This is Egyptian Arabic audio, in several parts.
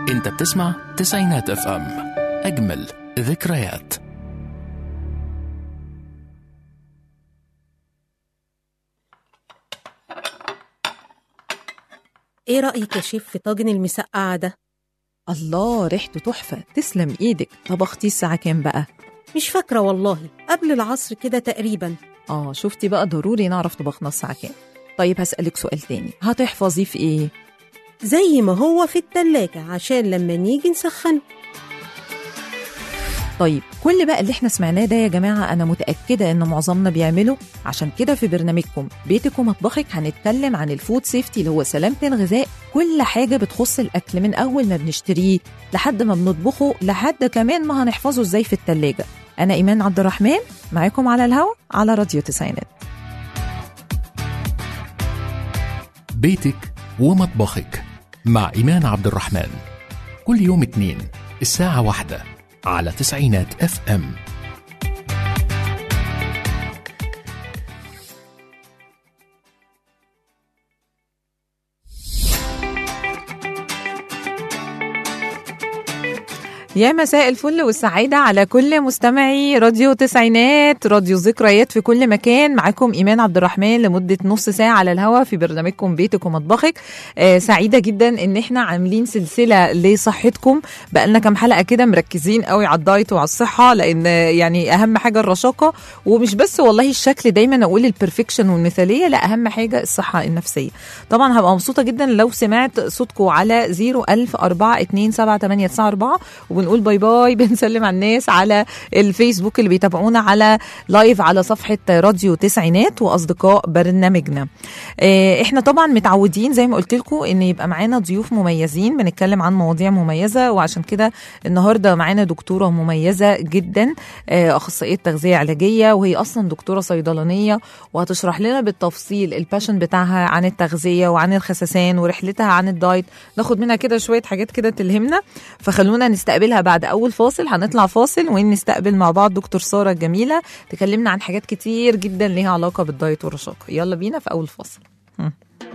انت بتسمع تسعينات اف ام اجمل ذكريات ايه رأيك يا شيف في طاجن المسقعة ده؟ الله ريحته تحفة تسلم ايدك طبختي الساعة كام بقى؟ مش فاكرة والله قبل العصر كده تقريبا اه شفتي بقى ضروري نعرف طبخنا الساعة كام طيب هسألك سؤال تاني هتحفظيه في ايه؟ زي ما هو في التلاجة عشان لما نيجي نسخنه طيب كل بقى اللي احنا سمعناه ده يا جماعة أنا متأكدة إن معظمنا بيعمله عشان كده في برنامجكم بيتك ومطبخك هنتكلم عن الفود سيفتي اللي هو سلامة الغذاء كل حاجة بتخص الأكل من أول ما بنشتريه لحد ما بنطبخه لحد كمان ما هنحفظه إزاي في التلاجة أنا إيمان عبد الرحمن معاكم على الهوا على راديو تسعينات بيتك ومطبخك مع إيمان عبد الرحمن كل يوم اتنين الساعة واحدة على تسعينات اف ام يا مساء الفل والسعادة على كل مستمعي راديو تسعينات راديو ذكريات في كل مكان معاكم إيمان عبد الرحمن لمدة نص ساعة على الهوا في برنامجكم بيتك ومطبخك آه سعيدة جدا إن إحنا عاملين سلسلة لصحتكم بقالنا كام حلقة كده مركزين قوي على الدايت وعلى الصحة لأن يعني أهم حاجة الرشاقة ومش بس والله الشكل دايما أقول البرفكشن والمثالية لا أهم حاجة الصحة النفسية طبعا هبقى مبسوطة جدا لو سمعت صوتكم على 010427894 وبنقول باي باي بنسلم على الناس على الفيسبوك اللي بيتابعونا على لايف على صفحة راديو تسعينات وأصدقاء برنامجنا آه، احنا طبعا متعودين زي ما قلت لكم ان يبقى معانا ضيوف مميزين بنتكلم عن مواضيع مميزة وعشان كده النهاردة معانا دكتورة مميزة جدا آه، أخصائية تغذية علاجية وهي أصلا دكتورة صيدلانية وهتشرح لنا بالتفصيل الباشن بتاعها عن التغذية وعن الخسسان ورحلتها عن الدايت ناخد منها كده شوية حاجات كده تلهمنا فخلونا نستقبلها بعد أول فاصل هنطلع فاصل ونستقبل مع بعض دكتور سارة الجميلة تكلمنا عن حاجات كتير جدا ليها علاقة بالدايت والرشاقة يلا بينا في أول فاصل هم.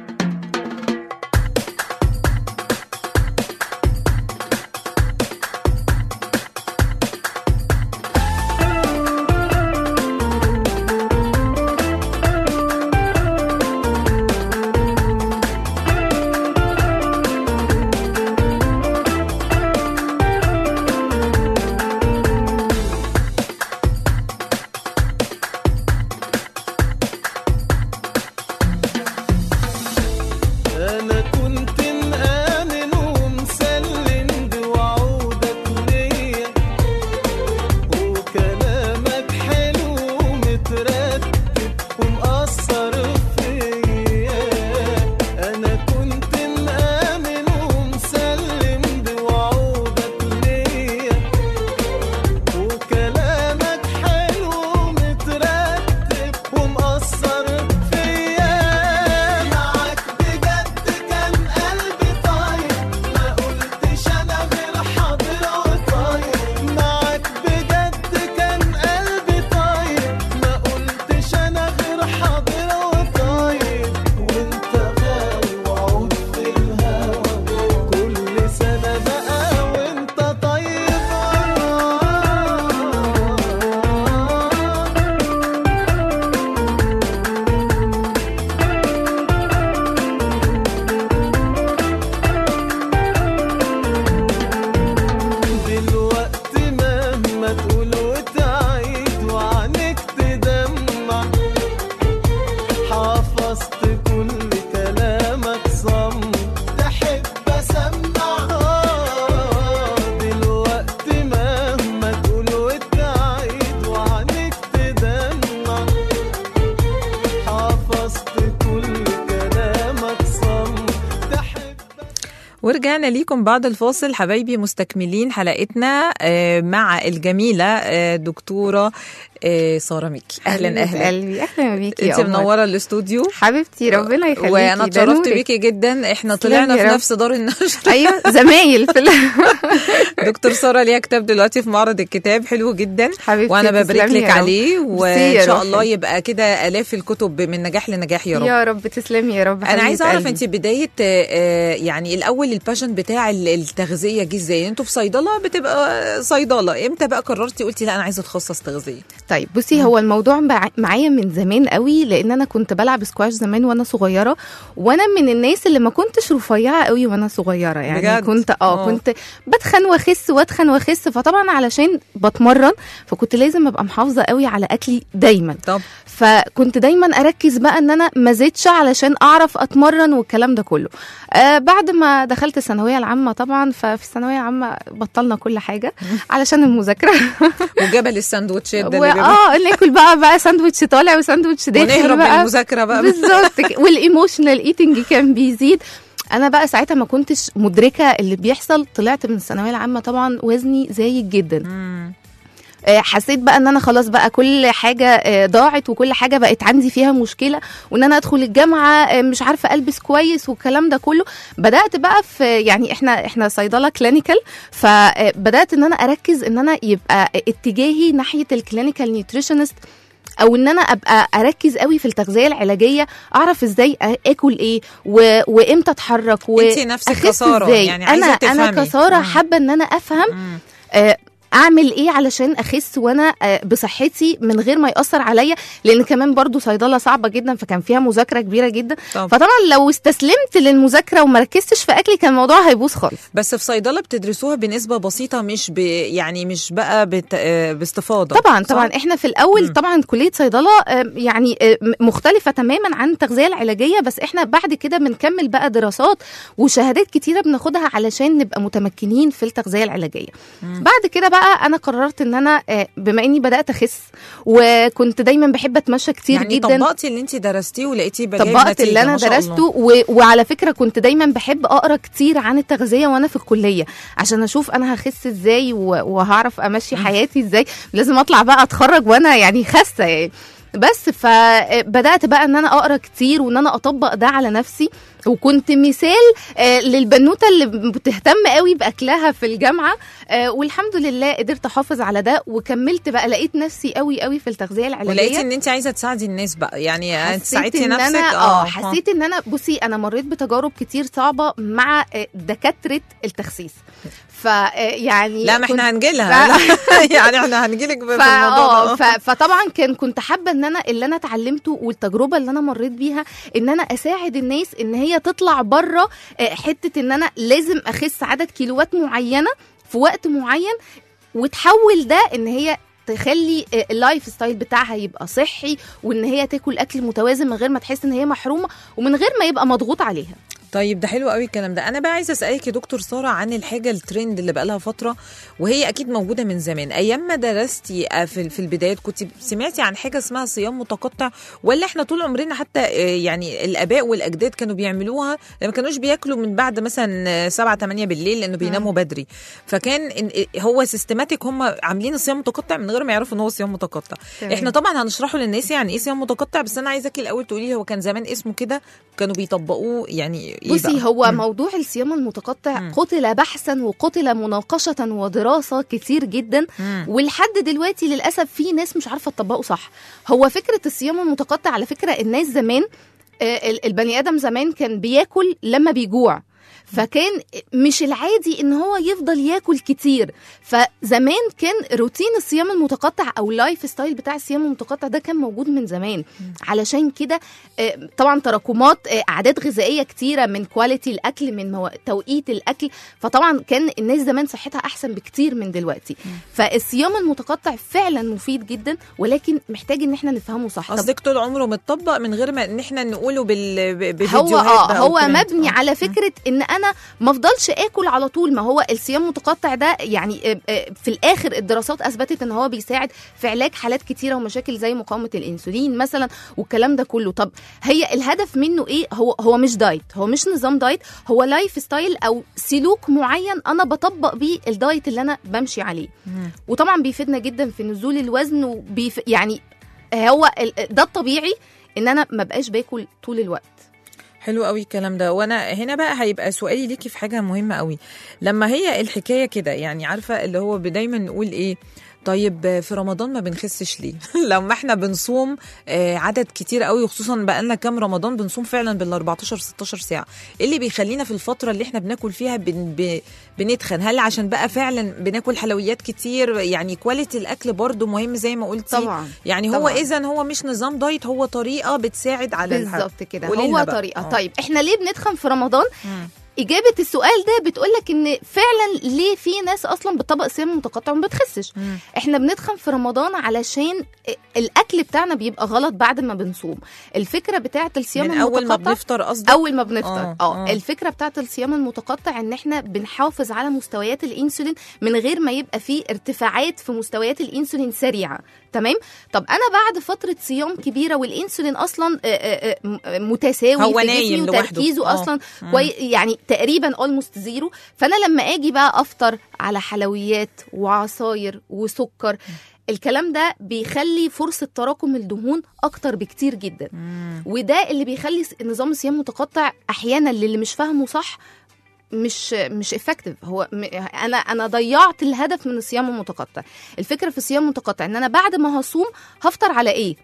أنا كنت مآمن ومسلم بوعودك ليا وكلامك حلو ومترتب ومأثر فيا أنا كنت مآمن ومسلم بوعودك ليا وكلامك حلو ومترتب ومأثر فيا معاك بجد كان قلبي طاير ما قلتش انا غير حاضر وطاير معاك بجد كان قلبي طاير ما قلتش انا غير حاضر وطاير وانت غاوي وعود في الهوى كل سنة بقى وانت طيب دلوقتي مهما تقول وتعيد وعنك تدمع حفظت كل كلامك صم تحب اسمع آه، دلوقتي مهما تقول وتعيد وعنك تدمع حفظت كل كلامك صم تحب ورجعنا ليكم بعد الفاصل حبايبي مستكملين حلقتنا آه، مع الجميلة آه، دكتورة آه، ساره ميكي اهلا حبيبة اهلا قلبي اهلا بيكي انت يا قمر. منوره الاستوديو حبيبتي ربنا يخليكي وانا ده اتشرفت نورك. بيكي جدا احنا تسلمي طلعنا يا في رب. نفس دار النشر ايوه زمايل في ال- دكتور ساره ليها كتاب دلوقتي في معرض الكتاب حلو جدا حبيبتي وانا ببارك تسلمي لك يا رب. عليه ميرسي وان يا شاء روحي. الله يبقى كده الاف الكتب من نجاح لنجاح يا رب يا رب تسلمي يا رب انا حبيبة عايزه اعرف قلبي. انت بدايه آه، آه، يعني الاول الباشن بتاع ال- التغذيه جه ازاي انتوا في صيدله بتبقى صيدله امتى بقى قررتي قلتي لا انا عايزه اتخصص تغذيه طيب بصي هو الموضوع بع- معايا من زمان قوي لان انا كنت بلعب سكواش زمان وانا صغيره وانا من الناس اللي ما كنتش رفيعه قوي وانا صغيره يعني بجد؟ كنت اه آه. كنت بتخن واخس واتخن واخس فطبعا علشان بتمرن فكنت لازم ابقى محافظه قوي على اكلي دايما طب فكنت دايما اركز بقى ان انا ما زدش علشان اعرف اتمرن والكلام ده كله آه بعد ما دخلت الثانويه العامه طبعا ففي الثانويه العامه بطلنا كل حاجه علشان المذاكره وجبل الساندوتشات ده اللي بيبقى- واه ناكل بقى بقى ساندوتش طالع وساندوتش داخل ونهرب من بقى المذاكره بقى بالظبط كده. والايموشنال ايتنج كان بيزيد انا بقى ساعتها ما كنتش مدركه اللي بيحصل طلعت من الثانويه العامه طبعا وزني زايد جدا مم. آه، حسيت بقى ان انا خلاص بقى كل حاجه آه، ضاعت وكل حاجه بقت عندي فيها مشكله وان انا ادخل الجامعه آه، مش عارفه البس كويس والكلام ده كله بدات بقى في يعني احنا احنا صيدله كلينيكال فبدات ان انا اركز ان انا يبقى اتجاهي ناحيه الكلينيكال نيوتريشنست او ان انا ابقى اركز قوي في التغذيه العلاجيه اعرف ازاي اكل ايه و... وامتى اتحرك و... انت نفسك أخس كساره إزاي. يعني عايزه انا تفهمي انا كساره مم. حابه ان انا افهم مم. آه، اعمل ايه علشان اخس وانا آه، بصحتي من غير ما ياثر عليا لان كمان برضو صيدله صعبه جدا فكان فيها مذاكره كبيره جدا طب. فطبعا لو استسلمت للمذاكره وما ركزتش في اكلي كان الموضوع هيبوظ خالص بس في صيدله بتدرسوها بنسبه بسيطه مش ب... يعني مش بقى بت... آه، باستفاضه طبعا صح؟ طبعا احنا في الاول مم. طبعا كليه صيدله آه، يعني آه، م- مختلفه تماما عن التغذيه العلاجيه بس احنا بعد كده بنكمل بقى دراسات وشهادات كتيره بناخدها علشان نبقى متمكنين في التغذيه العلاجيه بعد كده بقى انا قررت ان انا آه، بما اني بدات اخس وكنت دايما بحب اتمشى كتير يعني جدا طبقتي اللي انت درستيه ولقيتيه بجايب طبقت نتيجة، اللي انا ما شاء الله. درسته و... وعلى فكره كنت دايما بحب اقرا كتير عن التغذيه وانا في الكليه عشان اشوف انا هخس ازاي و... وهعرف امشي حياتي ازاي لازم اطلع بقى اتخرج وانا يعني خاسه يعني بس فبدات بقى ان انا اقرا كتير وان انا اطبق ده على نفسي وكنت مثال آه، للبنوته اللي بتهتم قوي باكلها في الجامعه آه، والحمد لله قدرت احافظ على ده وكملت بقى لقيت نفسي قوي قوي في التغذيه العلاجيه ولقيتي ان انت عايزه تساعدي الناس بقى يعني انت حسيت ساعدتي إن نفسك أنا اه حسيت ان انا بصي انا مريت بتجارب كتير صعبه مع آه، دكاتره التخسيس ف آه، يعني لا ما كنت- احنا هنجيلها يعني احنا هنجيلك في فا الموضوع اه ده ف- فطبعا كان كنت حابه ان انا اللي انا اتعلمته والتجربه اللي انا مريت بيها ان انا اساعد الناس ان هي تطلع بره آه، حته ان انا لازم اخس عدد كيلوات معينه في وقت معين وتحول ده ان هي تخلي آه، اللايف ستايل بتاعها يبقى صحي وان هي تاكل اكل متوازن من غير ما تحس ان هي محرومه ومن غير ما يبقى مضغوط عليها طيب ده حلو قوي الكلام ده انا بقى عايزه اسالك يا دكتور ساره عن الحاجه الترند اللي بقى لها فتره وهي اكيد موجوده من زمان ايام ما درستي آه، في في البدايات كنت سمعتي عن حاجه اسمها صيام متقطع ولا احنا طول عمرنا حتى آه، يعني الاباء والاجداد كانوا بيعملوها ما كانوش بياكلوا من بعد مثلا 7 8 بالليل لانه بيناموا بدري فكان إن- هو سيستماتيك هم عاملين صيام متقطع من غير ما يعرفوا ان هو صيام متقطع تمام. احنا طبعا هنشرحه للناس يعني ايه صيام متقطع بس انا عايزاكي الاول تقولي لي هو كان زمان اسمه كده كانوا بيطبقوه يعني إيه بصي بقى؟ هو مم. موضوع الصيام المتقطع مم. قتل بحثا وقتل مناقشة ودراسة كتير جدا مم. ولحد دلوقتي للأسف في ناس مش عارفة تطبقه صح هو فكرة الصيام المتقطع على فكرة الناس زمان آه، ال- البني آدم زمان كان بياكل لما بيجوع فكان مش العادي ان هو يفضل ياكل كتير فزمان كان روتين الصيام المتقطع او اللايف ستايل بتاع الصيام المتقطع ده كان موجود من زمان علشان كده آه، طبعا تراكمات آه، اعداد غذائيه كتيره من كواليتي الاكل من مو... توقيت الاكل فطبعا كان الناس زمان صحتها احسن بكتير من دلوقتي فالصيام المتقطع فعلا مفيد جدا ولكن محتاج ان احنا نفهمه صح طب قصدك طول عمره متطبق من غير ما ان احنا نقوله بال ب- هو بفيديوهات اه بقى هو وكده. مبني آه. على فكره ان ان انا ما افضلش اكل على طول ما هو الصيام المتقطع ده يعني آه، آه، في الاخر الدراسات اثبتت ان هو بيساعد في علاج حالات كتيره ومشاكل زي مقاومه الانسولين مثلا والكلام ده كله طب هي الهدف منه ايه هو هو مش دايت هو مش نظام دايت هو لايف ستايل او سلوك معين انا بطبق بيه الدايت اللي انا بمشي عليه وطبعا بيفيدنا جدا في نزول الوزن وبيف يعني هو ال- ده الطبيعي ان انا ما بقاش باكل طول الوقت حلو قوي الكلام ده وانا هنا بقى هيبقى سؤالي ليكي في حاجه مهمه قوي لما هي الحكايه كده يعني عارفه اللي هو دايما نقول ايه طيب في رمضان ما بنخسش ليه لما احنا بنصوم آه، عدد كتير قوي وخصوصا بقى لنا كام رمضان بنصوم فعلا بال 14 16 ساعه ايه اللي بيخلينا في الفتره اللي احنا بناكل فيها بن ب... بنتخن هل عشان بقى فعلا بناكل حلويات كتير يعني كواليتي الاكل برضو مهم زي ما قلتي طبعا يعني هو طبعاً. اذا هو مش نظام دايت هو طريقه بتساعد على الحرق. بالظبط كده قولي هو لنا بقى. طريقه آه. طيب احنا ليه بنتخن في رمضان مم. اجابه السؤال ده بتقول لك ان فعلا ليه في ناس اصلا بتطبق صيام متقطع وما بتخسش مم. احنا بنتخن في رمضان علشان الاكل بتاعنا بيبقى غلط بعد ما بنصوم الفكره بتاعه الصيام من اول ما المتقطع بنفطر قصدك اول ما بنفطر آه، اه آه. الفكره بتاعت الصيام المتقطع ان احنا بنحافظ على مستويات الانسولين من غير ما يبقى فيه ارتفاعات في مستويات الانسولين سريعه تمام طب انا بعد فتره صيام كبيره والانسولين اصلا آه، آه، آه، م- متساوي هو في نايم جسمي لوحده. وتركيزه آه. اصلا مم. كوي يعني تقريبا اولموست زيرو فانا لما اجي بقى افطر على حلويات وعصاير وسكر الكلام ده بيخلي فرصه تراكم الدهون اكتر بكتير جدا مم. وده اللي بيخلي س- نظام الصيام متقطع احيانا للي مش فاهمه صح مش مش افكتيف هو م- انا انا ضيعت الهدف من الصيام المتقطع الفكره في الصيام المتقطع ان انا بعد ما هصوم هفطر على ايه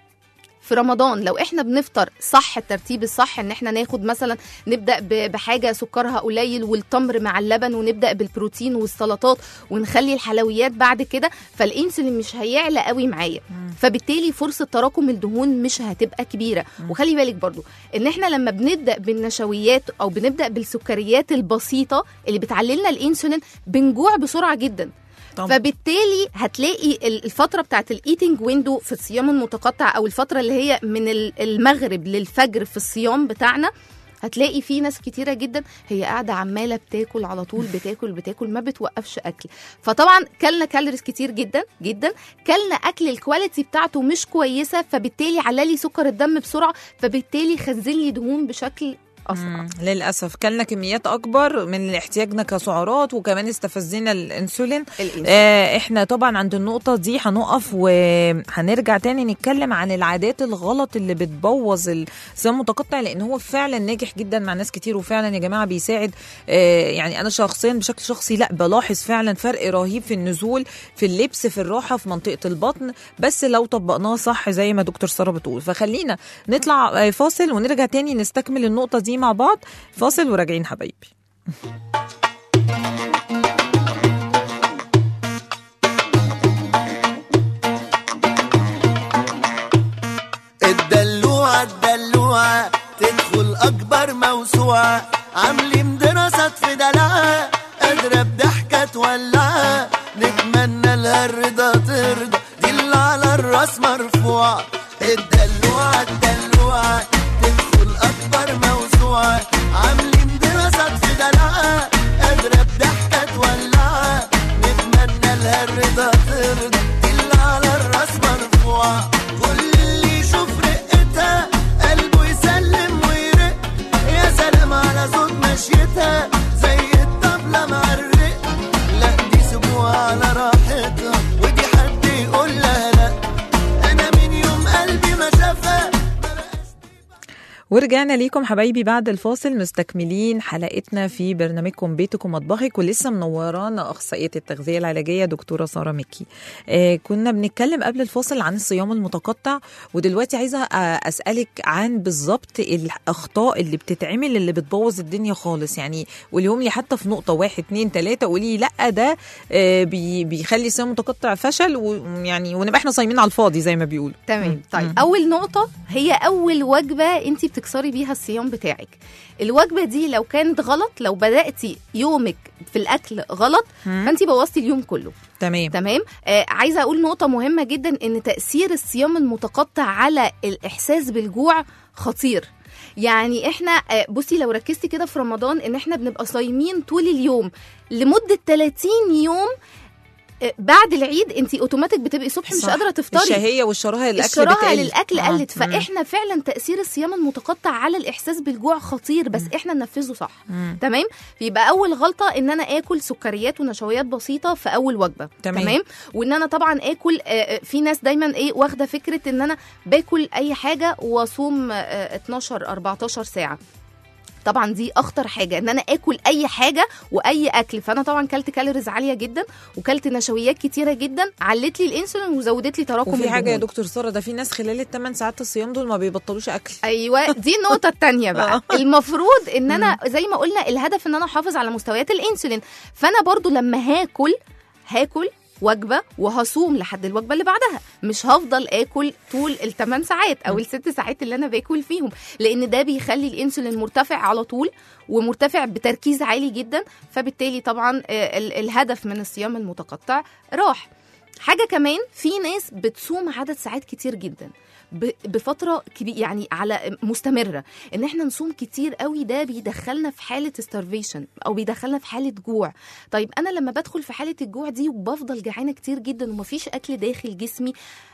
في رمضان لو احنا بنفطر صح الترتيب الصح ان احنا ناخد مثلا نبدا ب- بحاجه سكرها قليل والتمر مع اللبن ونبدا بالبروتين والسلطات ونخلي الحلويات بعد كده فالانسولين مش هيعلى قوي معايا فبالتالي فرصه تراكم الدهون مش هتبقى كبيره وخلي بالك برضو ان احنا لما بنبدا بالنشويات او بنبدا بالسكريات البسيطه اللي بتعللنا الانسولين بنجوع بسرعه جدا طبعا. فبالتالي هتلاقي ال- الفتره بتاعت الايتنج ويندو في الصيام المتقطع او الفتره اللي هي من ال- المغرب للفجر في الصيام بتاعنا هتلاقي في ناس كتيرة جدا هي قاعدة عمالة بتاكل على طول بتاكل بتاكل ما بتوقفش أكل فطبعا كلنا كالوريز كتير جدا جدا كلنا أكل الكواليتي بتاعته مش كويسة فبالتالي علالي سكر الدم بسرعة فبالتالي خزن لي دهون بشكل أسرع مم. للاسف كلنا كميات اكبر من اللي احتياجنا كسعرات وكمان استفزينا الانسولين الإنسولين. آه احنا طبعا عند النقطه دي هنقف وهنرجع تاني نتكلم عن العادات الغلط اللي بتبوظ الصيام المتقطع لان هو فعلا ناجح جدا مع ناس كتير وفعلا يا جماعه بيساعد آه يعني انا شخصيا بشكل شخصي لا بلاحظ فعلا فرق رهيب في النزول في اللبس في الراحه في منطقه البطن بس لو طبقناه صح زي ما دكتور ساره بتقول فخلينا نطلع آه، فاصل ونرجع تاني نستكمل النقطه دي مع بعض فاصل وراجعين حبايبي الدلوعة الدلوعة تدخل أكبر موسوعة عاملين دراسات في دلعها قادرة بضحكة تولعها نتمنى لها الرضا ترضى دي اللي على الراس مرفوعة الدلوعة الدلوعة تدخل أكبر موسوعة عاملين دراسات في دلعها قادرة بضحكة تولعها نتمنى لها الرضا ترضى دي اللي على الراس مرفوعة كل اللي يشوف رقتها قلبه يسلم ويرق يا سلام على صوت مشيتها زي الطبلة مع الرق لا دي سيبوها على راحتها ودي حد يقول لها لا انا من يوم قلبي ما شافها ورجعنا ليكم حبايبي بعد الفاصل مستكملين حلقتنا في برنامجكم بيتكم مطبخك ولسه منورانا اخصائيه التغذيه العلاجيه دكتوره ساره مكي آه كنا بنتكلم قبل الفاصل عن الصيام المتقطع ودلوقتي عايزه آه، اسالك عن بالظبط الاخطاء اللي بتتعمل اللي بتبوظ الدنيا خالص يعني قوليهم لي حتى في نقطه واحد اتنين تلاته قولي لا ده آه بي بيخلي الصيام المتقطع فشل ويعني ونبقى احنا صايمين على الفاضي زي ما بيقولوا تمام مم. طيب اول نقطه هي اول وجبه انت بتكسري بيها الصيام بتاعك الوجبه دي لو كانت غلط لو بداتي يومك في الاكل غلط مم. فانت بوظتي اليوم كله تمام تمام آه عايزه اقول نقطه مهمه جدا ان تاثير الصيام المتقطع على الاحساس بالجوع خطير يعني احنا آه، بصي لو ركزتي كده في رمضان ان احنا بنبقى صايمين طول اليوم لمده 30 يوم آه، بعد العيد انت اوتوماتيك بتبقي صبح مش صح. قادره تفطري الشهيه والشراهه للاكل الشراهه بتقل للاكل آه. قلت مم. فاحنا فعلا تاثير الصيام المتقطع على الاحساس بالجوع خطير بس احنا ننفذه صح مم. تمام يبقى اول غلطه ان انا اكل سكريات ونشويات بسيطه في اول وجبه تمام. تمام وان انا طبعا اكل آه، آه، في ناس دايما ايه واخده فكره ان انا باكل اي حاجه واصوم آه، 12 14 ساعه طبعا دي اخطر حاجه ان انا اكل اي حاجه واي اكل فانا طبعا كلت كالوريز عاليه جدا وكلت نشويات كتيره جدا علت لي الانسولين وزودت لي تراكم وفي حاجه يا الدهون. دكتور ساره ده في ناس خلال الثمان ساعات الصيام دول ما بيبطلوش اكل ايوه دي النقطه الثانيه بقى آه. المفروض ان انا زي ما قلنا الهدف ان انا احافظ على مستويات الانسولين فانا برضو لما هاكل هاكل وجبه وهصوم لحد الوجبه اللي بعدها مش هفضل اكل طول الثمان ساعات او الست ساعات اللي انا باكل فيهم لان ده بيخلي الانسولين مرتفع على طول ومرتفع بتركيز عالي جدا فبالتالي طبعا آه، ال- الهدف من الصيام المتقطع راح حاجه كمان في ناس بتصوم عدد ساعات كتير جدا ب- بفتره كبيره يعني على مستمره ان احنا نصوم كتير قوي ده بيدخلنا في حاله starvation او بيدخلنا في حاله جوع طيب انا لما بدخل في حاله الجوع دي وبفضل جعانه كتير جدا ومفيش اكل داخل جسمي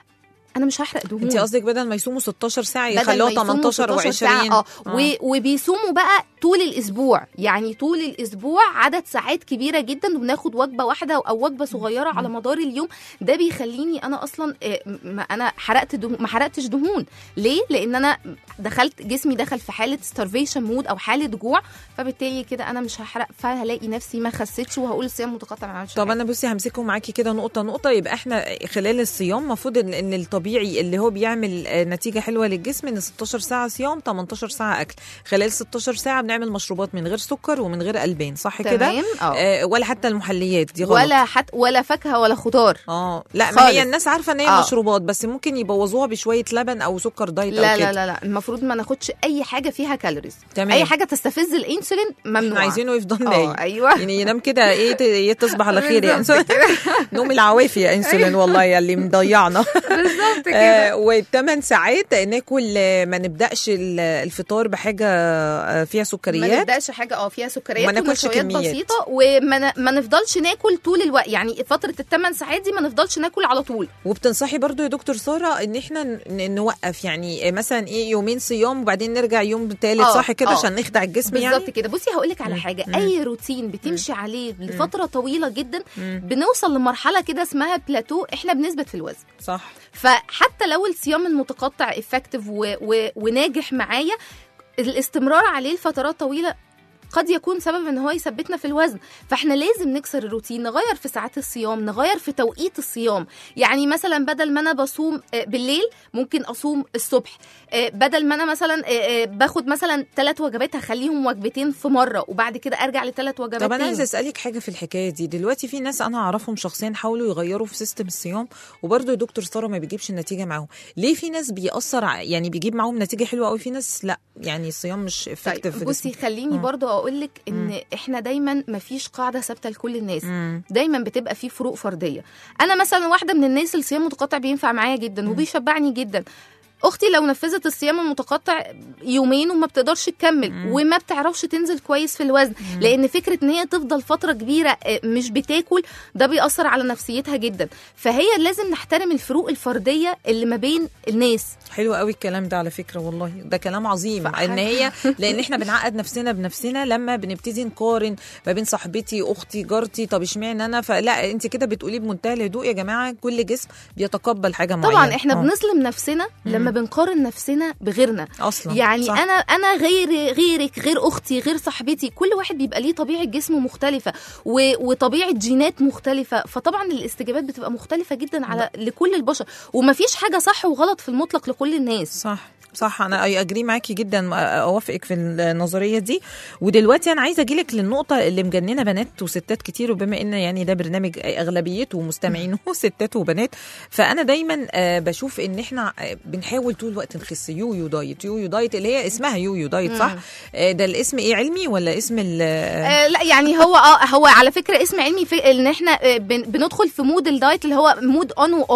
انا مش هحرق دهون انت قصدك بدل ما يصوموا 16 ساعه بدل ما يخلوها يصوموا 18 16 ساعة، و20 اه و- وبيصوموا بقى طول الاسبوع يعني طول الاسبوع عدد ساعات كبيره جدا وبناخد وجبه واحده او وجبه صغيره على مدار اليوم ده بيخليني انا اصلا آه، ما انا حرقت دهون ما حرقتش دهون ليه لان انا دخلت جسمي دخل في حاله starvation مود او حاله جوع فبالتالي كده انا مش هحرق فهلاقي نفسي ما خسيتش وهقول الصيام متقطع ما عملش طب حاجة. انا بصي همسكهم معاكي كده نقطه نقطه يبقى احنا خلال الصيام المفروض ان إن الطبيعي اللي هو بيعمل آه، نتيجه حلوه للجسم ان 16 ساعه صيام 18 ساعه اكل خلال 16 ساعه بنعمل مشروبات من غير سكر ومن غير البان صح كده تمام اه آه ولا حتى المحليات دي غلط ولا حتى ولا فاكهه ولا خضار اه لا ما خالص. هي الناس عارفه ان هي آه. مشروبات بس ممكن يبوظوها بشويه لبن او سكر دايت لا او كده لا لا لا المفروض ما ناخدش اي حاجه فيها كالوريز تمام. اي حاجه تستفز الانسولين ممنوع احنا عايزينه يفضل اه نايم ايوه يعني ينام كده ايه ت- إيه تصبح على خير يا بالظبط انسولين نوم العوافي يا انسولين والله يا اللي مضيعنا بالظبط آه والثمان ساعات ناكل آه، ما نبداش ال- الفطار بحاجه آه، فيها ما سكريات نبداش حاجه اه فيها سكريات وما ناكلش ونشويات كميات. بسيطه وما ن- ما نفضلش ناكل طول الوقت يعني فتره الثمان ساعات دي ما نفضلش ناكل على طول وبتنصحي برضو يا دكتور ساره ان احنا ن- نوقف يعني آه، مثلا ايه يومين صيام وبعدين نرجع يوم تالت آه، صح كده آه. عشان نخدع الجسم بالظبط يعني كده بصي هقول لك على حاجه مم. اي روتين بتمشي عليه لفتره طويله جدا مم. بنوصل لمرحله كده اسمها بلاتو احنا بنثبت في الوزن صح فحتى لو الصيام المتقطع افكتيف و... و... وناجح معايا الاستمرار عليه لفترات طويله قد يكون سبب ان هو يثبتنا في الوزن فاحنا لازم نكسر الروتين نغير في ساعات الصيام نغير في توقيت الصيام يعني مثلا بدل ما انا بصوم آه، بالليل ممكن اصوم الصبح آه، بدل ما انا مثلا آه، آه، باخد مثلا ثلاث وجبات هخليهم وجبتين في مره وبعد كده ارجع لثلاث وجبات طب انا تاني. عايزه اسالك حاجه في الحكايه دي دلوقتي في ناس انا اعرفهم شخصيا حاولوا يغيروا في سيستم الصيام وبرضه يا دكتور ساره ما بيجيبش النتيجه معاهم ليه في ناس بيأثر ع- يعني بيجيب معاهم نتيجه حلوه قوي في ناس لا يعني الصيام مش افكتيف طيب بصي خليني مم. برضو اقول لك ان مم. احنا دايما مفيش قاعده ثابته لكل الناس مم. دايما بتبقى في فروق فرديه انا مثلا واحده من الناس الصيام المتقطع بينفع معايا جدا وبيشبعني جدا اختي لو نفذت الصيام المتقطع يومين وما بتقدرش تكمل مم. وما بتعرفش تنزل كويس في الوزن لان فكره ان هي تفضل فتره كبيره آه، مش بتاكل ده بيأثر على نفسيتها جدا فهي لازم نحترم الفروق الفرديه اللي ما بين الناس حلو قوي الكلام ده على فكره والله ده كلام عظيم فح- ان هي لان احنا بنعقد نفسنا بنفسنا لما بنبتدي نقارن ما بين صاحبتي اختي جارتي طب اشمعنى انا فلا انت كده بتقولي بمنتهى الهدوء يا جماعه كل جسم بيتقبل حاجه معينه طبعا احنا آه. بنظلم نفسنا لما بنقارن نفسنا بغيرنا اصلا يعني صح. انا انا غير غيرك غير اختي غير صاحبتي كل واحد بيبقى ليه طبيعه جسم مختلفه و... وطبيعه جينات مختلفه فطبعا الاستجابات بتبقى مختلفه جدا على لكل البشر ومفيش حاجه صح وغلط في المطلق لكل الناس صح صح انا اي اجري معاكي جدا اوافقك في النظريه دي ودلوقتي انا عايزه اجيلك للنقطه اللي مجننه بنات وستات كتير وبما ان يعني ده برنامج اغلبيته مستمعينه ستات وبنات فانا دايما آه، بشوف ان احنا آه، بنحاول طول الوقت نخس يويو دايت يويو دايت اللي هي اسمها يويو دايت صح آه، ده الاسم ايه علمي ولا اسم ال آه لا يعني هو اه هو على فكره اسم علمي في ان احنا آه بن... بندخل في مود الدايت اللي هو مود اون واوف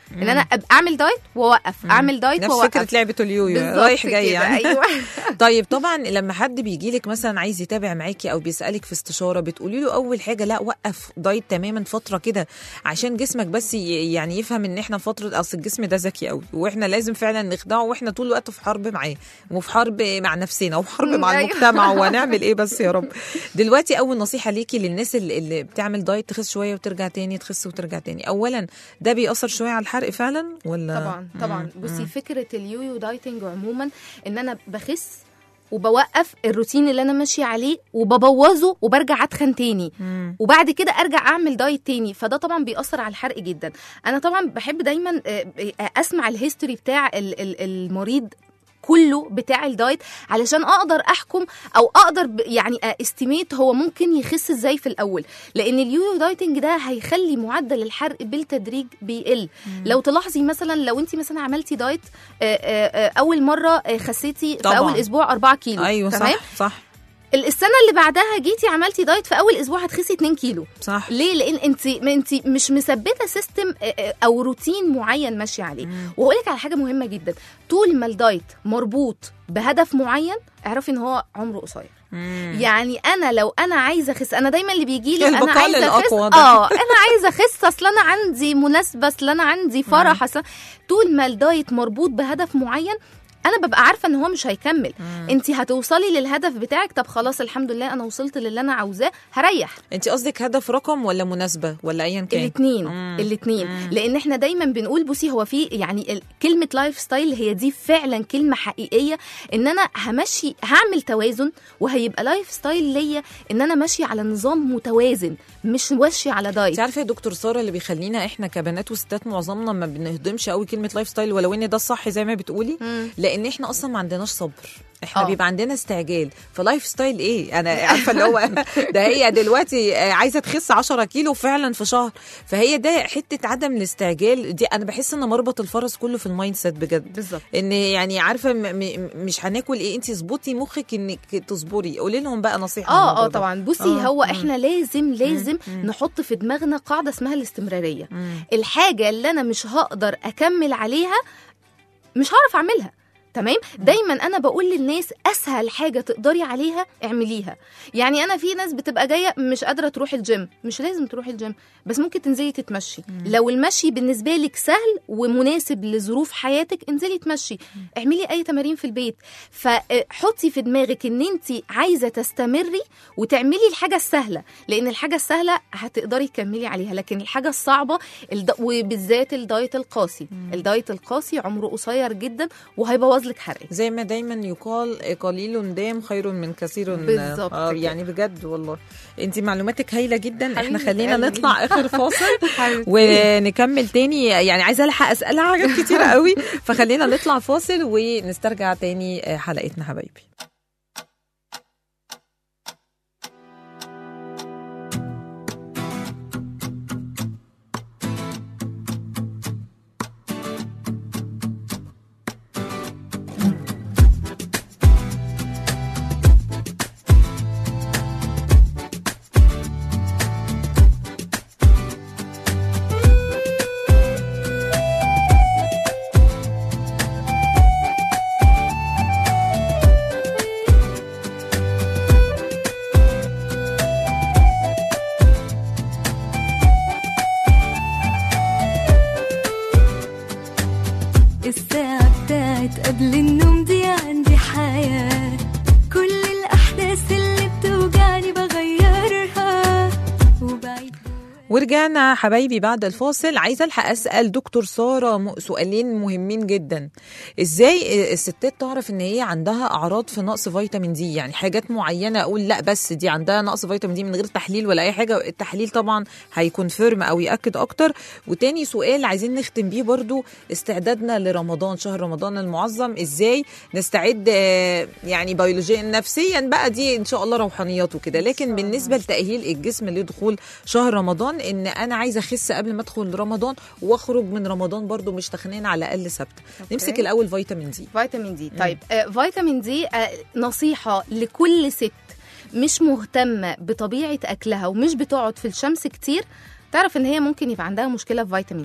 ان انا أبقى اعمل دايت واوقف اعمل دايت نفس واوقف فكره لعبه اليويو بالظبط رايح جاي كده، يعني ايوه طيب طبعا لما حد بيجي لك مثلا عايز يتابع معاكي او بيسالك في استشاره بتقولي له اول حاجه لا وقف دايت تماما فتره كده عشان جسمك بس ي- يعني يفهم ان احنا فتره اصل الجسم ده ذكي قوي واحنا لازم فعلا نخدعه واحنا طول الوقت في حرب معاه وفي حرب مع نفسنا وفي حرب مع أيوة. المجتمع وهنعمل ايه بس يا رب دلوقتي اول نصيحه ليكي للناس اللي, اللي بتعمل دايت تخس شويه وترجع تاني تخس وترجع تاني اولا ده بيأثر شويه على الحرق فعلا ولا طبعا طبعا مم. بصي فكره اليويو دايتنج عموما ان انا بخس وبوقف الروتين اللي انا ماشيه عليه وببوظه وبرجع اتخن تاني مم. وبعد كده ارجع اعمل دايت تاني فده طبعا بيأثر على الحرق جدا انا طبعا بحب دايما آه، آه، اسمع الهيستوري بتاع ال- ال- المريض كله بتاع الدايت علشان اقدر احكم او اقدر ب- يعني استيميت هو ممكن يخس ازاي في الاول لان اليويو دايتنج ده هيخلي معدل الحرق بالتدريج بيقل لو تلاحظي مثلا لو انت مثلا عملتي دايت آه، آه، آه، اول مره آه، خسيتي في طبعاً. اول اسبوع 4 كيلو ايوه تمام صح صح السنه اللي بعدها جيتي عملتي دايت في اول اسبوع هتخسي 2 كيلو صح ليه لان انت ما انت مش مثبته سيستم او روتين معين ماشيه عليه وهقول لك على حاجه مهمه جدا طول ما الدايت مربوط بهدف معين اعرفي ان هو عمره قصير مم. يعني انا لو انا عايزه اخس انا دايما اللي بيجي لي انا البقاء عايزه اخس للأقوى ده. اه انا عايزه اخس اصل انا عندي مناسبه اصل انا عندي فرح أصل طول ما الدايت مربوط بهدف معين انا ببقى عارفه ان هو مش هيكمل انت هتوصلي للهدف بتاعك طب خلاص الحمد لله انا وصلت للي انا عاوزاه هريح انت قصدك هدف رقم ولا مناسبه ولا ايا كان الاثنين مم. الاثنين مم. لان احنا دايما بنقول بصي هو في يعني ال- كلمه لايف ستايل هي دي فعلا كلمه حقيقيه ان انا همشي هعمل توازن وهيبقى لايف ستايل ليا ان انا ماشيه على نظام متوازن مش ماشيه على انت دايت عارفه يا دكتور ساره اللي بيخلينا احنا كبنات وستات معظمنا ما بنهضمش قوي كلمه لايف ستايل ولو ان ده الصح زي ما بتقولي مم. لان احنا اصلا ما عندناش صبر احنا آه. بيبقى عندنا استعجال فلايف ستايل ايه انا عارفه اللي هو ده هي دلوقتي آه، عايزه تخس 10 كيلو فعلا في شهر فهي ده حته عدم الاستعجال دي انا بحس ان مربط الفرس كله في المايند سيت بجد بالظبط ان يعني عارفه م- م- مش هناكل ايه انت اظبطي مخك انك تصبري قولي لهم بقى نصيحه عن اه الموضوع اه ده. طبعا بصي آه، هو مم. احنا لازم لازم مم. نحط في دماغنا قاعده اسمها الاستمراريه مم. الحاجه اللي انا مش هقدر اكمل عليها مش هعرف اعملها تمام دايما انا بقول للناس اسهل حاجه تقدري عليها اعمليها يعني انا في ناس بتبقى جايه مش قادره تروح الجيم مش لازم تروحي الجيم بس ممكن تنزلي تتمشي لو المشي بالنسبه لك سهل ومناسب لظروف حياتك انزلي تمشي اعملي اي تمارين في البيت فحطي في دماغك ان انت عايزه تستمري وتعملي الحاجه السهله لان الحاجه السهله هتقدري تكملي عليها لكن الحاجه الصعبه الد... وبالذات الدايت القاسي الدايت القاسي عمره قصير جدا وهيبوظ لك حرقك زي ما دايما يقال قليل دام خير من كثير بالظبط آه كده. يعني بجد والله انت معلوماتك هايله جدا احنا حبيبة خلينا قلبي. نطلع اخر فاصل ونكمل تاني يعني عايزه الحق اسالها حاجات كتيره قوي فخلينا نطلع فاصل ونسترجع تاني آه، حلقتنا حبايبي الساعة بتاعت قبل النوم دي عندي حياة كل الأحداث اللي بتوجعني بغيرها وبعيد ورجعنا حبايبي بعد الفاصل عايزه الحق اسال دكتور ساره م- سؤالين مهمين جدا ازاي الستات تعرف ان هي عندها اعراض في نقص فيتامين دي يعني حاجات معينه اقول لا بس دي عندها نقص فيتامين دي من غير تحليل ولا اي حاجه التحليل طبعا هيكونفيرم او ياكد اكتر وتاني سؤال عايزين نختم بيه برضو استعدادنا لرمضان شهر رمضان المعظم ازاي نستعد آه، يعني بيولوجيا نفسيا بقى دي ان شاء الله روحانيات وكده لكن بالنسبه لتاهيل الجسم لدخول شهر رمضان ان انا عايزه اخس قبل ما ادخل رمضان واخرج من رمضان برضو مش تخنين على الاقل ثابته نمسك الاول فيتامين دي فيتامين دي طيب آه فيتامين دي آه نصيحة لكل ست مش مهتمة بطبيعة أكلها ومش بتقعد في الشمس كتير تعرف ان هي ممكن يبقى عندها مشكله في فيتامين دي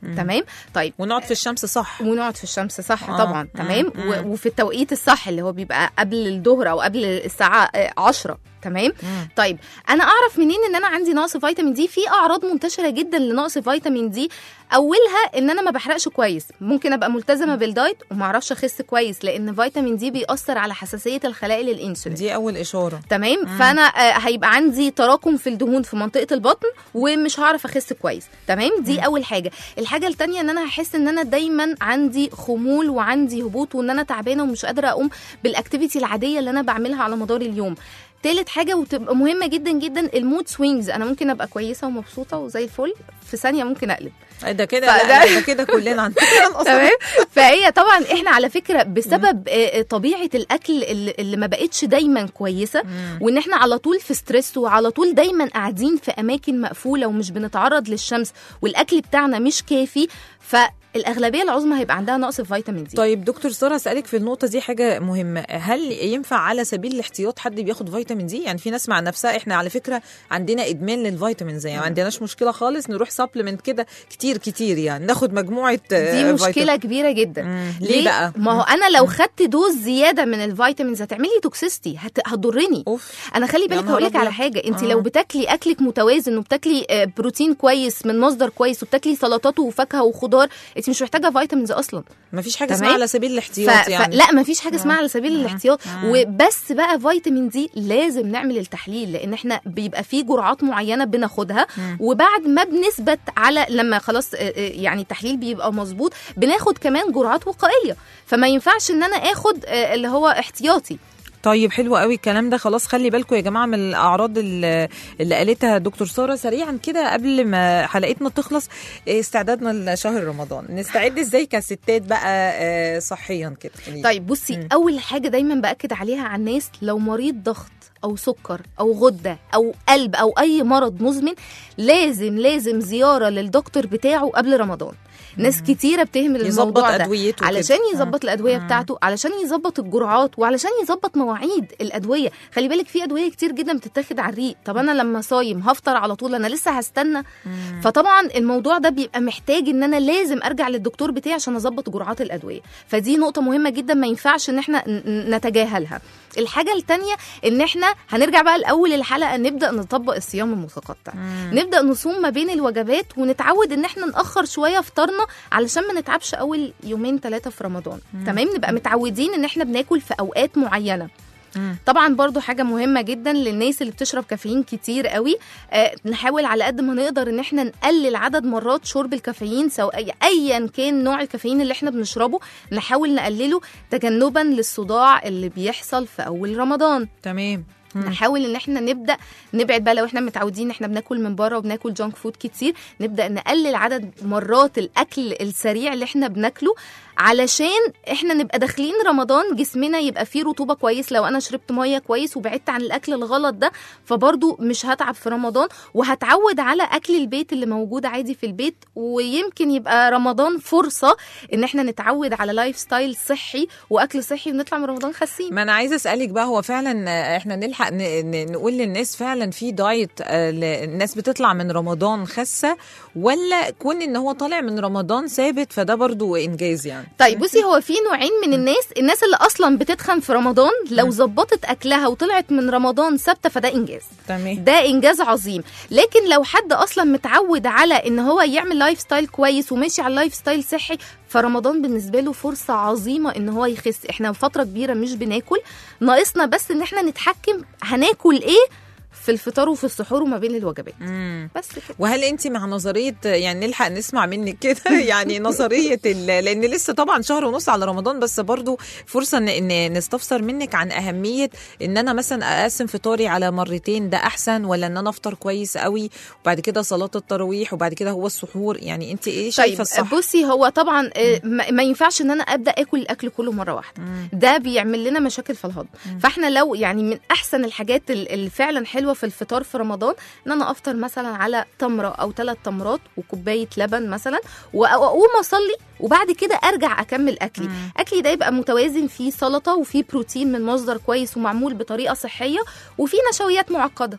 تمام طيب ونقعد في الشمس صح ونقعد في الشمس صح آه. طبعا تمام مم. و- وفي التوقيت الصح اللي هو بيبقى قبل الظهر او قبل الساعه آه، 10 تمام مم. طيب انا اعرف منين ان انا عندي نقص فيتامين دي في اعراض منتشره جدا لنقص فيتامين دي اولها ان انا ما بحرقش كويس ممكن ابقى ملتزمه بالدايت وما اعرفش اخس كويس لان فيتامين دي بيأثر على حساسيه الخلايا للانسولين دي اول اشاره تمام فانا آه، هيبقى عندي تراكم في الدهون في منطقه البطن ومش هعرف اخس كويس تمام دي اول حاجه الحاجه التانية ان انا هحس ان انا دايما عندي خمول وعندي هبوط وان انا تعبانه ومش قادره اقوم بالاكتيفيتي العاديه اللي انا بعملها على مدار اليوم تالت حاجة وتبقى مهمة جدا جدا المود سوينجز أنا ممكن أبقى كويسة ومبسوطة وزي الفل في ثانية ممكن أقلب ده كده فده- لا، ده كده كلنا عندنا تمام فهي طبعا احنا على فكره بسبب آه، طبيعه الاكل اللي اللي ما بقتش دايما كويسه وان احنا على طول في ستريس وعلى طول دايما قاعدين في اماكن مقفوله ومش بنتعرض للشمس والاكل بتاعنا مش كافي فالاغلبيه العظمى هيبقى عندها نقص في فيتامين دي طيب دكتور ساره اسالك في النقطه دي حاجه مهمه هل ينفع على سبيل الاحتياط حد بياخد فيتامين دي يعني في ناس مع نفسها احنا على فكره عندنا ادمان للفيتامين زي ما عندناش مشكله خالص نروح سبلمنت كده كتير كتير يعني ناخد مجموعه آه، دي مشكله فيتامين. كبيره جدا مم. ليه بقى؟ ما هو انا لو خدت دوز زياده من الفيتامينز هتعملي توكسيستي هت... هتضرني اوف انا خلي يا بالك نهار هقول لك على أبيض. حاجه انت آه. لو بتاكلي اكلك متوازن وبتاكلي آه، بروتين كويس من مصدر كويس وبتاكلي سلطات وفاكهه وخضار انت مش محتاجه فيتامينز اصلا ما فيش حاجه تمام؟ اسمها على سبيل ف... الاحتياط ف... يعني لا ما فيش حاجه اسمها على سبيل الاحتياط آه. وبس بقى فيتامين دي لازم نعمل التحليل لان احنا بيبقى في جرعات معينه بناخدها وبعد ما بنثبت على لما خلاص آه، آه، يعني التحليل بيبقى مظبوط بناخد كمان جرعات وقائيه فما ينفعش ان انا اخد آه، اللي هو احتياطي طيب حلو قوي الكلام ده خلاص خلي بالكم يا جماعه من الاعراض اللي اللي قالتها دكتور ساره سريعا كده قبل ما حلقتنا تخلص إيه استعدادنا لشهر رمضان نستعد ازاي كستات بقى آه، صحيا كده قوليلي. طيب بصي مم. اول حاجه دايما باكد عليها على الناس لو مريض ضغط او سكر او غده او قلب او اي مرض مزمن لازم لازم زياره للدكتور بتاعه قبل رمضان ناس كتيره بتهمل يظبط الموضوع ده ادويته كده. علشان آه. يظبط الادويه مم. بتاعته علشان يظبط الجرعات وعلشان يظبط مواعيد الادويه خلي بالك في ادويه كتير جدا بتتاخد على الريق طب انا لما صايم هفطر على طول انا لسه هستنى فطبعا الموضوع ده بيبقى محتاج ان انا لازم ارجع للدكتور بتاعي عشان اظبط جرعات الادويه فدي نقطه مهمه جدا ما ينفعش ان احنا ن- ن- نتجاهلها الحاجه التانية ان احنا هنرجع بقى لاول الحلقه نبدا نطبق الصيام المتقطع نبدا نصوم ما بين الوجبات ونتعود ان احنا ناخر شويه فطارنا علشان ما نتعبش اول يومين ثلاثه في رمضان تمام نبقى متعودين ان احنا بناكل في اوقات معينه مم. طبعا برضو حاجة مهمة جدا للناس اللي بتشرب كافيين كتير قوي آه نحاول على قد ما نقدر ان احنا نقلل عدد مرات شرب الكافيين سواء ايا كان نوع الكافيين اللي احنا بنشربه نحاول نقلله تجنبا للصداع اللي بيحصل في اول رمضان تمام مم. نحاول ان احنا نبدا نبعد بقى لو احنا متعودين ان احنا بناكل من بره وبناكل جانك فود كتير نبدا نقلل عدد مرات الاكل السريع اللي احنا بناكله علشان احنا نبقى داخلين رمضان جسمنا يبقى فيه رطوبه كويس لو انا شربت ميه كويس وبعدت عن الاكل الغلط ده فبرضو مش هتعب في رمضان وهتعود على اكل البيت اللي موجود عادي في البيت ويمكن يبقى رمضان فرصه ان احنا نتعود على لايف ستايل صحي واكل صحي ونطلع من رمضان خاسين ما انا عايزه اسالك بقى هو فعلا آه، احنا نلحق ن- ن- نقول للناس فعلا في دايت آه، ل- الناس بتطلع من رمضان خاسه ولا كون ان هو طالع من رمضان ثابت فده برضو انجاز يعني طيب بصي هو في نوعين من الناس الناس اللي اصلا بتتخن في رمضان لو ظبطت اكلها وطلعت من رمضان ثابته فده انجاز تمام ده انجاز عظيم لكن لو حد اصلا متعود على ان هو يعمل لايف ستايل كويس وماشي على لايف ستايل صحي فرمضان بالنسبه له فرصه عظيمه ان هو يخس احنا فتره كبيره مش بناكل ناقصنا بس ان احنا نتحكم هناكل ايه في الفطار وفي السحور وما بين الوجبات مم. بس كده وهل انت مع نظريه يعني نلحق نسمع منك كده يعني نظريه ال- لان لسه طبعا شهر ونص على رمضان بس برضو فرصه ان, إن نستفسر منك عن اهميه ان انا مثلا اقسم فطاري على مرتين ده احسن ولا ان انا افطر كويس قوي وبعد كده صلاه التراويح وبعد كده هو السحور يعني انت ايه شايفه طيب الصح بصي هو طبعا آه، ما ما ينفعش ان انا ابدا اكل الاكل كله مره واحده ده بيعمل لنا مشاكل في الهضم فاحنا لو يعني من احسن الحاجات ال- اللي فعلا حلوه في الفطار في رمضان ان انا افطر مثلا على تمره او ثلاث تمرات وكوبايه لبن مثلا وأ- واقوم اصلي وبعد كده ارجع اكمل اكلي اكلي ده يبقى متوازن فيه سلطه وفيه بروتين من مصدر كويس ومعمول بطريقه صحيه وفيه نشويات معقده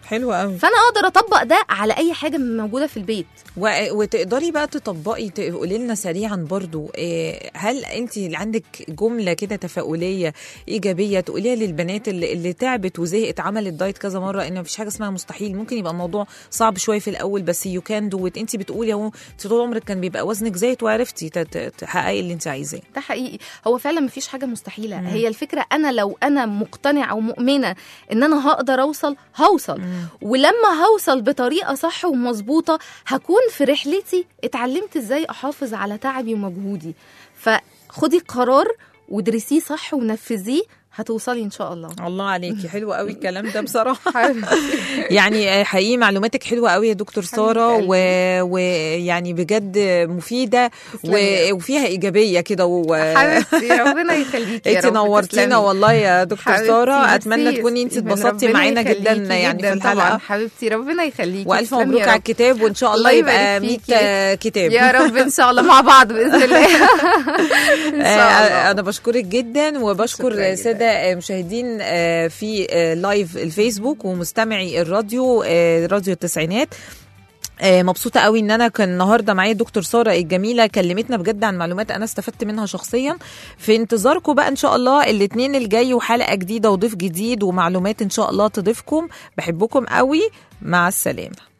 حلو قوي فانا اقدر اطبق ده على اي حاجه موجوده في البيت و- وتقدري بقى تطبقي تقولي لنا سريعا برضو إيه، هل انت عندك جمله كده تفاؤليه ايجابيه تقوليها للبنات اللي, اللي تعبت وزهقت عملت دايت كذا مره ان مفيش حاجه اسمها مستحيل ممكن يبقى الموضوع صعب شويه في الاول بس يو كان دو انت بتقولي اهو انت طول عمرك كان بيبقى وزنك زايد وعرفتي ت- ت- تحققي اللي انت عايزاه ده حقيقي هو فعلا مفيش حاجه مستحيله مم. هي الفكره انا لو انا مقتنعه او مؤمنه ان انا هقدر اوصل هوصل ولما هوصل بطريقه صح ومظبوطه هكون في رحلتي اتعلمت ازاي احافظ على تعبي ومجهودي فخدي قرار ودرسيه صح ونفذيه هتوصلي ان شاء الله الله عليكي حلو قوي الكلام ده بصراحه حبيبتي. يعني آه، حقيقي معلوماتك حلوه قوي يا دكتور ساره قلبي. و- ويعني بجد مفيده تسلمي. و... وفيها ايجابيه كده و... حبيبتي ربنا يخليكي يا انت رب، نورتينا تسلمي. والله يا دكتور حبيبتي، ساره اتمنى ميرسي. تكوني انت من اتبسطتي ربنا معانا جدا يخليكي يعني في جداً طبعا الحلقه حبيبتي ربنا يخليكي والف تسلمي مبروك يا على رب. الكتاب وان شاء الله الله يبقى يبارك 100 فيكي. كتاب يا رب ان شاء الله مع بعض باذن الله ان آه، شاء الله انا بشكرك جدا شكراً وبشكر جداً. ساده آه، مشاهدين آه، في آه، لايف الفيسبوك ومستمعي الراديو آه، راديو التسعينات آه، مبسوطه قوي ان انا كان النهارده معايا دكتور ساره الجميله كلمتنا بجد عن معلومات انا استفدت منها شخصيا في انتظاركم بقى ان شاء الله الاثنين الجاي وحلقه جديده وضيف جديد ومعلومات ان شاء الله تضيفكم بحبكم قوي مع السلامه